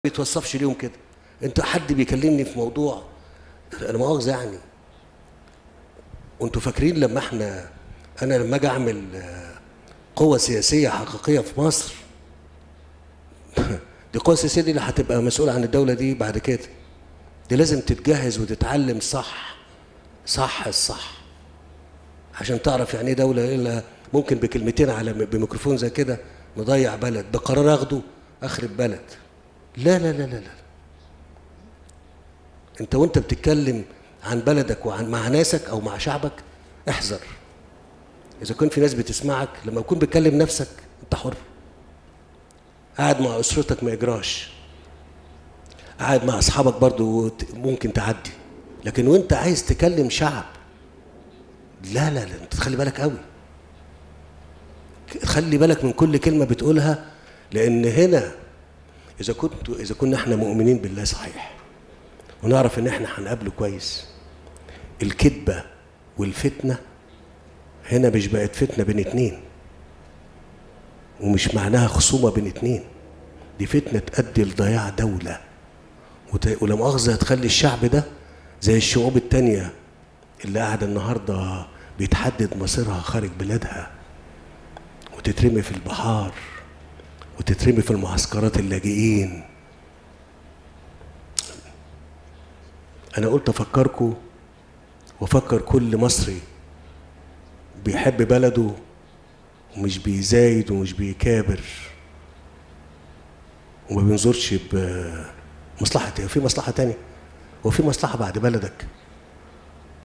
بيتوصفش ليهم كده انت حد بيكلمني في موضوع انا مؤاخذه يعني وانتوا فاكرين لما احنا انا لما اجي اعمل آه، قوه سياسيه حقيقيه في مصر دي القوه السياسيه دي اللي هتبقى مسؤوله عن الدوله دي بعد كده دي لازم تتجهز وتتعلم صح صح الصح عشان تعرف يعني ايه دوله الا ممكن بكلمتين على بميكروفون زي كده نضيع بلد بقرار اخده اخرب بلد لا لا لا لا لا انت وانت بتتكلم عن بلدك وعن مع ناسك او مع شعبك احذر اذا كان في ناس بتسمعك لما تكون بتكلم نفسك انت حر قاعد مع اسرتك ما يجراش قاعد مع اصحابك برضو ت- ممكن تعدي لكن وانت عايز تكلم شعب لا لا لا انت تخلي بالك قوي خلي بالك من كل كلمه بتقولها لان هنا اذا كنت اذا كنا احنا مؤمنين بالله صحيح ونعرف ان احنا هنقابله كويس الكذبه والفتنه هنا مش بقت فتنه بين اتنين ومش معناها خصومه بين اتنين دي فتنه تؤدي لضياع دوله وت- ولا مؤاخذه هتخلي الشعب ده زي الشعوب التانيه اللي قاعده النهارده بيتحدد مصيرها خارج بلادها وتترمي في البحار وتترمي في المعسكرات اللاجئين انا قلت افكركم وافكر كل مصري بيحب بلده ومش بيزايد ومش بيكابر وما بينظرش بمصلحة في مصلحة تانية وفي مصلحة بعد بلدك